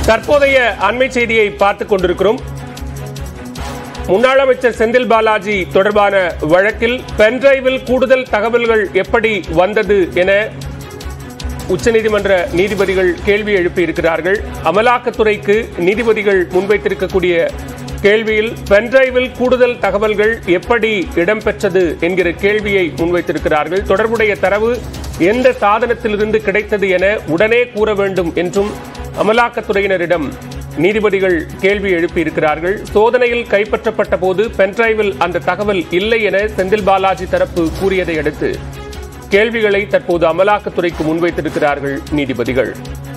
தற்போதைய அண்மை செய்தியை பார்த்துக் கொண்டிருக்கிறோம் முன்னாள் அமைச்சர் செந்தில் பாலாஜி தொடர்பான வழக்கில் பென்டிரைவில் கூடுதல் தகவல்கள் எப்படி வந்தது என உச்சநீதிமன்ற நீதிபதிகள் கேள்வி எழுப்பியிருக்கிறார்கள் அமலாக்கத்துறைக்கு நீதிபதிகள் முன்வைத்திருக்கக்கூடிய கேள்வியில் பென்டிரைவில் கூடுதல் தகவல்கள் எப்படி இடம்பெற்றது என்கிற கேள்வியை முன்வைத்திருக்கிறார்கள் தொடர்புடைய தரவு எந்த சாதனத்திலிருந்து கிடைத்தது என உடனே கூற வேண்டும் என்றும் அமலாக்கத்துறையினரிடம் நீதிபதிகள் கேள்வி எழுப்பியிருக்கிறார்கள் சோதனையில் கைப்பற்றப்பட்ட போது பென்டிரைவில் அந்த தகவல் இல்லை என செந்தில் பாலாஜி தரப்பு கூறியதை அடுத்து கேள்விகளை தற்போது அமலாக்கத்துறைக்கு முன்வைத்திருக்கிறார்கள் நீதிபதிகள்